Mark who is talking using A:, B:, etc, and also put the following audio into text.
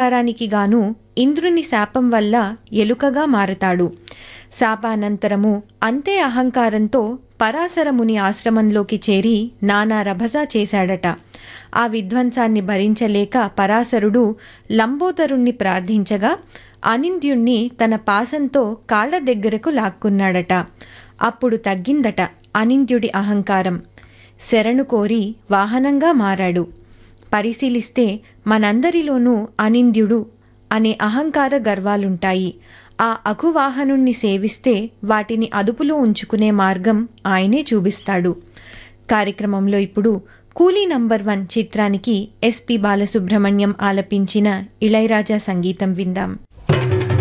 A: అహంకారానికి గాను ఇంద్రుని శాపం వల్ల ఎలుకగా మారతాడు శాపానంతరము అంతే అహంకారంతో పరాశరముని ఆశ్రమంలోకి చేరి నానా రభస చేశాడట ఆ విధ్వంసాన్ని భరించలేక పరాశరుడు లంబోదరుణ్ణి ప్రార్థించగా అనింద్యుణ్ణి తన పాసంతో కాళ్ల దగ్గరకు లాక్కున్నాడట అప్పుడు తగ్గిందట అనింద్యుడి అహంకారం శరణు కోరి వాహనంగా మారాడు పరిశీలిస్తే మనందరిలోనూ అనింద్యుడు అనే అహంకార గర్వాలుంటాయి ఆ అకువాహనుణ్ణి సేవిస్తే వాటిని అదుపులో ఉంచుకునే మార్గం ఆయనే చూపిస్తాడు కార్యక్రమంలో ఇప్పుడు కూలీ నంబర్ వన్ చిత్రానికి ఎస్పి బాలసుబ్రహ్మణ్యం ఆలపించిన ఇళయరాజా సంగీతం విందాం